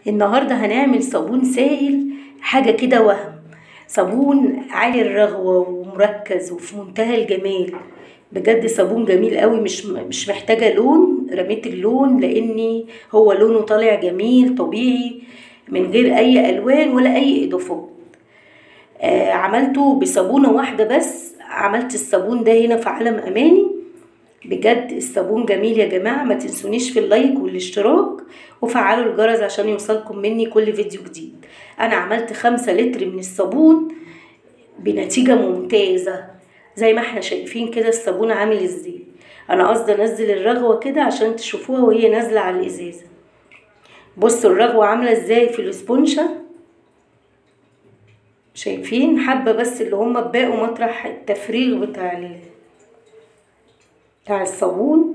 النهاردة هنعمل صابون سائل حاجة كده وهم صابون عالي الرغوة ومركز وفي منتهى الجمال بجد صابون جميل قوي مش مش محتاجة لون رميت اللون لاني هو لونه طالع جميل طبيعي من غير اي الوان ولا اي اضافات آه عملته بصابونة واحدة بس عملت الصابون ده هنا في عالم اماني بجد الصابون جميل يا جماعة ما تنسونيش في اللايك والاشتراك وفعلوا الجرس عشان يوصلكم مني كل فيديو جديد انا عملت خمسة لتر من الصابون بنتيجة ممتازة زي ما احنا شايفين كده الصابون عامل ازاي انا قصدي انزل الرغوة كده عشان تشوفوها وهي نازلة على الازازة بصوا الرغوة عاملة ازاي في الاسبونشة شايفين حبة بس اللي هما بقوا مطرح التفريغ بتاع ال... بتاع الصابون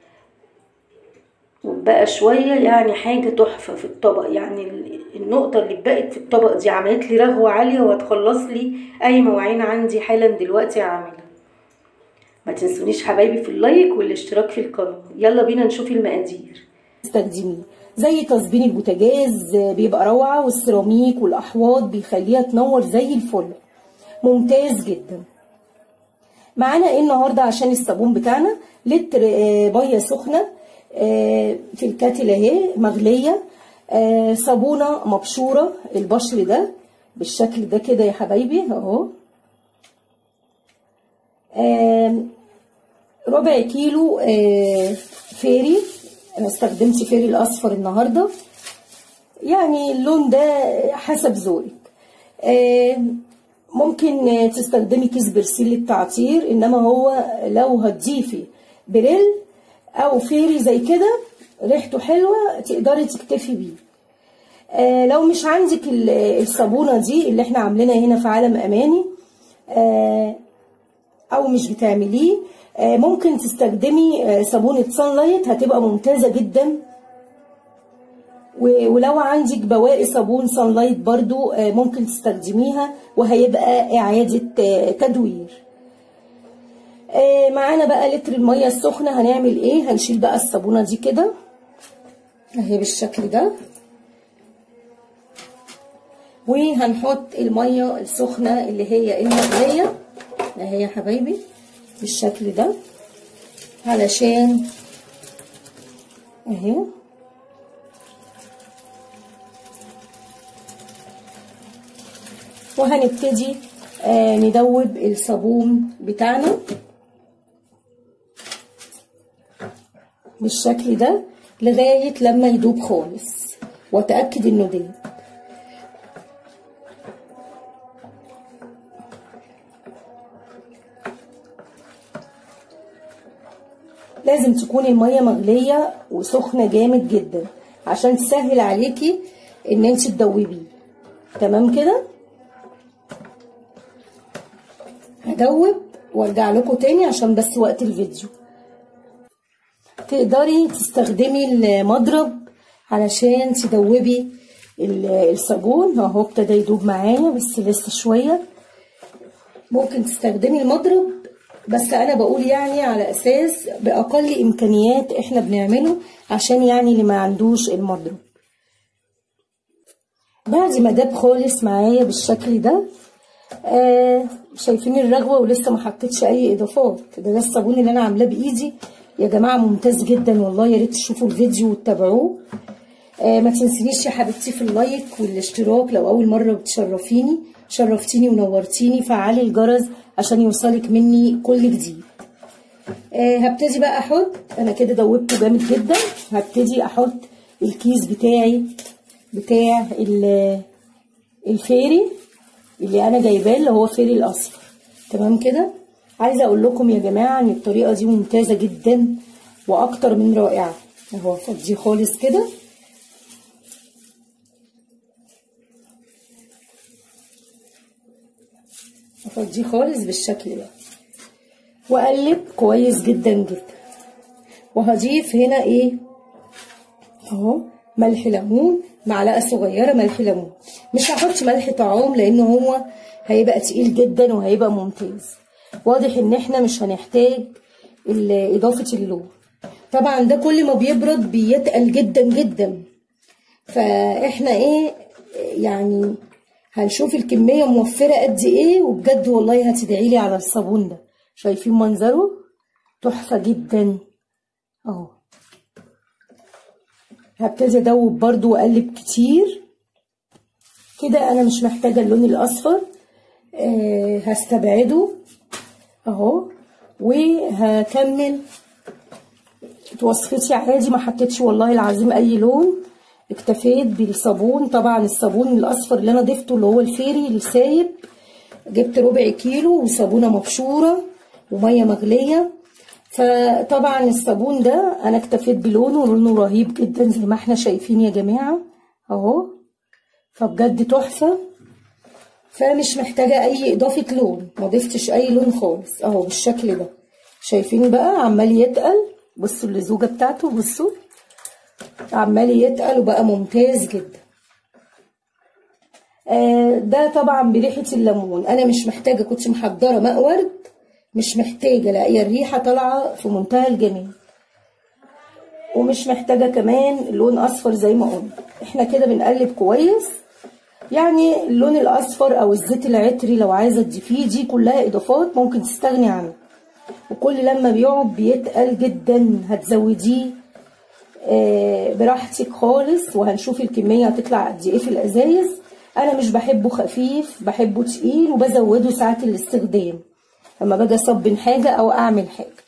وبقى شوية يعني حاجة تحفة في الطبق يعني النقطة اللي بقت في الطبق دي عملت لي رغوة عالية وهتخلص لي أي مواعين عندي حالا دلوقتي هعملها ما تنسونيش حبايبي في اللايك والاشتراك في القناة يلا بينا نشوف المقادير تستخدميه زي تصبين البوتاجاز بيبقى روعة والسيراميك والأحواض بيخليها تنور زي الفل ممتاز جدا معانا ايه النهاردة عشان الصابون بتاعنا لتر مية سخنة في الكاتل اهي مغلية صابونة مبشورة البشر ده بالشكل ده كده يا حبايبي اهو ربع كيلو فيري انا استخدمت فيري الاصفر النهارده يعني اللون ده حسب ذوقك ممكن تستخدمي كيس برسيل للتعطير انما هو لو هتضيفي بريل او فيري زي كده ريحته حلوه تقدري تكتفي بيه آه لو مش عندك الصابونه دي اللي احنا عاملينها هنا في عالم اماني آه او مش بتعمليه آه ممكن تستخدمي آه صابونه سان لايت هتبقى ممتازه جدا ولو عندك بواقي صابون سان لايت برضو آه ممكن تستخدميها وهيبقى اعاده آه تدوير آه معانا بقى لتر الميه السخنه هنعمل ايه هنشيل بقى الصابونه دي كده اهي بالشكل ده وهنحط الميه السخنه اللي هي المغليه اهي يا حبايبي بالشكل ده علشان اهي وهنبتدي آه ندوب الصابون بتاعنا بالشكل ده لغاية لما يدوب خالص واتأكد انه داب لازم تكون المية مغلية وسخنة جامد جدا عشان تسهل عليكي ان انت تدوبيه تمام كده هدوب وارجع لكم تاني عشان بس وقت الفيديو تقدري تستخدمي المضرب علشان تدوبي الصابون اهو ابتدى يدوب معايا بس لسه شويه ممكن تستخدمي المضرب بس انا بقول يعني على اساس باقل امكانيات احنا بنعمله عشان يعني اللي ما عندوش المضرب بعد ما داب خالص معايا بالشكل ده آه شايفين الرغوه ولسه ما حطيتش اي اضافات ده ده الصابون اللي انا عاملاه بايدي يا جماعه ممتاز جدا والله يا ريت تشوفوا الفيديو وتتابعوه آه ما تنسينيش يا حبيبتي في اللايك والاشتراك لو اول مره بتشرفيني شرفتيني ونورتيني فعلي الجرس عشان يوصلك مني كل جديد آه هبتدي بقى احط انا كده دوبته جامد جدا هبتدي احط الكيس بتاعي بتاع الفيري اللي انا جايباه اللي هو فيري الاصفر تمام كده عايزه اقول لكم يا جماعه ان الطريقه دي ممتازه جدا واكتر من رائعه اهو افضيه خالص كده افضيه خالص بالشكل ده واقلب كويس جدا جدا وهضيف هنا ايه اهو ملح ليمون معلقه صغيره ملح ليمون مش هحط ملح طعام لان هو هيبقى تقيل جدا وهيبقى ممتاز واضح ان احنا مش هنحتاج اضافه اللون طبعا ده كل ما بيبرد بيتقل جدا جدا فاحنا ايه يعني هنشوف الكمية موفرة قد ايه وبجد والله هتدعي لي على الصابون ده شايفين منظره تحفة جدا اهو هبتدي ادوب برضو واقلب كتير كده انا مش محتاجة اللون الاصفر آه هستبعده اهو وهكمل وصفتي عادي ما حطيتش والله العظيم اي لون اكتفيت بالصابون طبعا الصابون الاصفر اللي انا ضفته اللي هو الفيري السايب جبت ربع كيلو وصابونه مبشوره وميه مغليه فطبعا الصابون ده انا اكتفيت بلونه لونه رهيب جدا زي ما احنا شايفين يا جماعه اهو فبجد تحفه فمش محتاجه اي اضافه لون ما ضفتش اي لون خالص اهو بالشكل ده شايفين بقى عمال يتقل بصوا اللزوجه بتاعته بصوا عمال يتقل وبقى ممتاز جدا آه ده طبعا بريحه الليمون انا مش محتاجه كنت محضره ماء ورد مش محتاجه لا هي الريحه طالعه في منتهى الجمال ومش محتاجه كمان لون اصفر زي ما قلنا احنا كده بنقلب كويس يعني اللون الاصفر او الزيت العطري لو عايزه تضيفيه دي كلها اضافات ممكن تستغني عنها وكل لما بيقعد بيتقل جدا هتزوديه آه براحتك خالص وهنشوف الكميه هتطلع قد ايه في الازايز انا مش بحبه خفيف بحبه تقيل وبزوده ساعات الاستخدام لما باجي اصبن حاجه او اعمل حاجه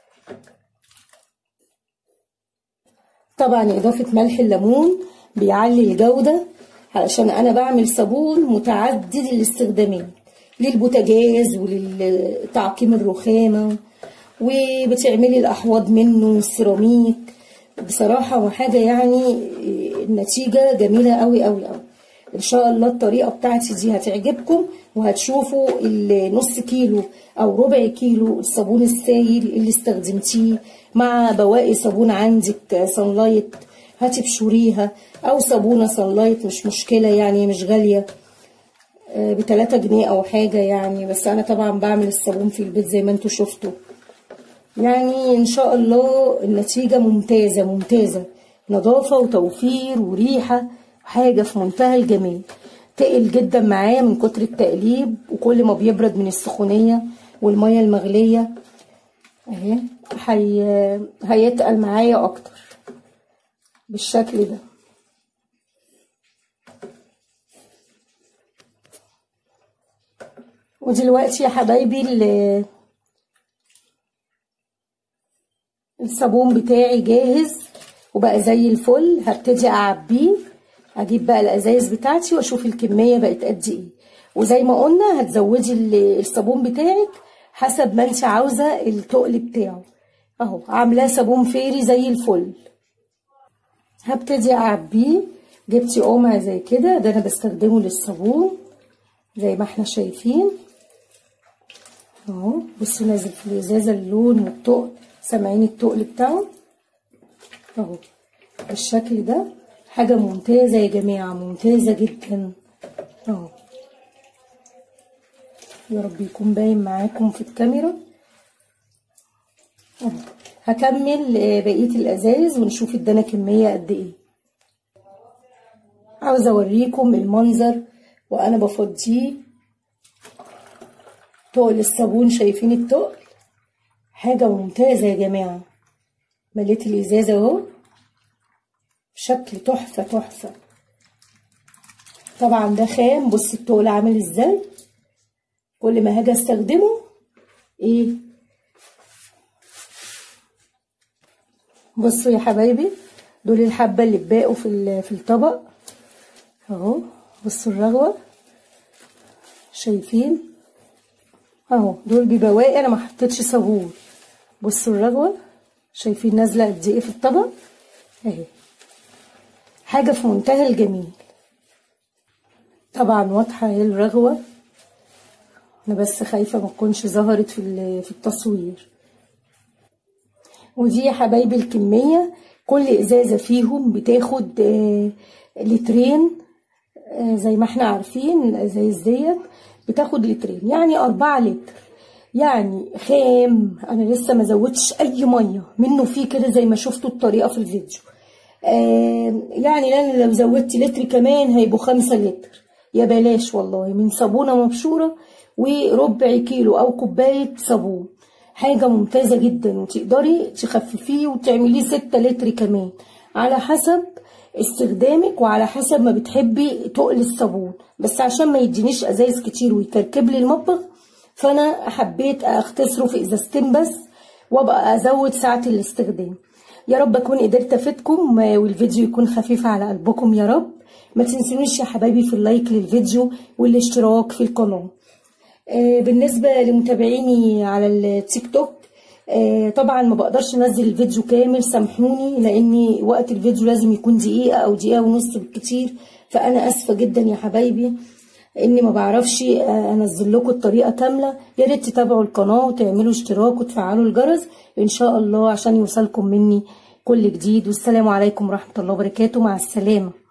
طبعا اضافه ملح الليمون بيعلي الجوده علشان انا بعمل صابون متعدد الاستخدامات للبوتاجاز وللتعقيم الرخامه وبتعملي الاحواض منه السيراميك بصراحه حاجه يعني النتيجه جميله قوي قوي قوي ان شاء الله الطريقه بتاعتي دي هتعجبكم وهتشوفوا النص كيلو او ربع كيلو الصابون السائل اللي استخدمتيه مع بواقي صابون عندك صنلايت هتبشريها او صابونه صنلايت مش مشكله يعني مش غاليه بتلاتة جنيه او حاجه يعني بس انا طبعا بعمل الصابون في البيت زي ما انتوا شفتوا يعني ان شاء الله النتيجه ممتازه ممتازه نظافه وتوفير وريحه حاجه في منتهى الجمال تقل جدا معايا من كتر التقليب وكل ما بيبرد من السخونيه والميه المغليه اهي حي... هيتقل معايا اكتر بالشكل ده ودلوقتي يا حبايبي الصابون بتاعي جاهز وبقى زي الفل هبتدي اعبيه اجيب بقى الازايز بتاعتي واشوف الكميه بقت قد ايه وزي ما قلنا هتزودي الصابون بتاعك حسب ما انت عاوزه التقل بتاعه اهو عاملاه صابون فيري زي الفل هبتدي اعبيه جبتي قمع زي كده ده انا بستخدمه للصابون زي ما احنا شايفين اهو بصوا نازل في الازازه اللون والتقل سامعين التقل بتاعه اهو بالشكل ده حاجه ممتازه يا جماعه ممتازه جدا اهو يا رب يكون باين معاكم في الكاميرا اهو هكمل بقيه الازايز ونشوف ادانا كميه قد ايه عاوزه اوريكم المنظر وانا بفضيه تقل الصابون شايفين التقل حاجه ممتازه يا جماعه مليت الازازه اهو بشكل تحفه تحفه طبعا ده خام بص التقل عامل ازاي كل ما هاجي استخدمه ايه بصوا يا حبايبي دول الحبه اللي اتباقوا في في الطبق اهو بصوا الرغوه شايفين اهو دول ببواقي انا ما حطيتش صابون بصوا الرغوه شايفين نازله قد ايه في الطبق اهي حاجه في منتهى الجميل طبعا واضحه اهي الرغوه انا بس خايفه ما تكونش ظهرت في في التصوير ودي يا حبايبي الكميه كل ازازه فيهم بتاخد لترين زي ما احنا عارفين الازايز ديت بتاخد لترين يعني أربعة لتر يعني خام انا لسه ما زودتش اي ميه منه فيه كده زي ما شفتوا الطريقه في الفيديو آه يعني انا لو زودت لتر كمان هيبقوا خمسة لتر يا بلاش والله من صابونة مبشورة وربع كيلو او كوباية صابون حاجة ممتازة جدا وتقدري تخففيه وتعمليه ستة لتر كمان على حسب استخدامك وعلى حسب ما بتحبي تقل الصابون بس عشان ما يدينيش ازايز كتير ويكركب لي المطبخ فانا حبيت اختصره في ازازتين بس وابقى ازود ساعة الاستخدام يا رب اكون قدرت افيدكم والفيديو يكون خفيف على قلبكم يا رب ما تنسونيش يا حبايبي في اللايك للفيديو والاشتراك في القناة بالنسبة لمتابعيني على التيك توك طبعا ما بقدرش انزل الفيديو كامل سامحوني لاني وقت الفيديو لازم يكون دقيقة او دقيقة ونص بالكتير فانا اسفة جدا يا حبايبي اني ما بعرفش انزل لكم الطريقة كاملة يا ريت تتابعوا القناة وتعملوا اشتراك وتفعلوا الجرس ان شاء الله عشان يوصلكم مني كل جديد والسلام عليكم ورحمة الله وبركاته مع السلامة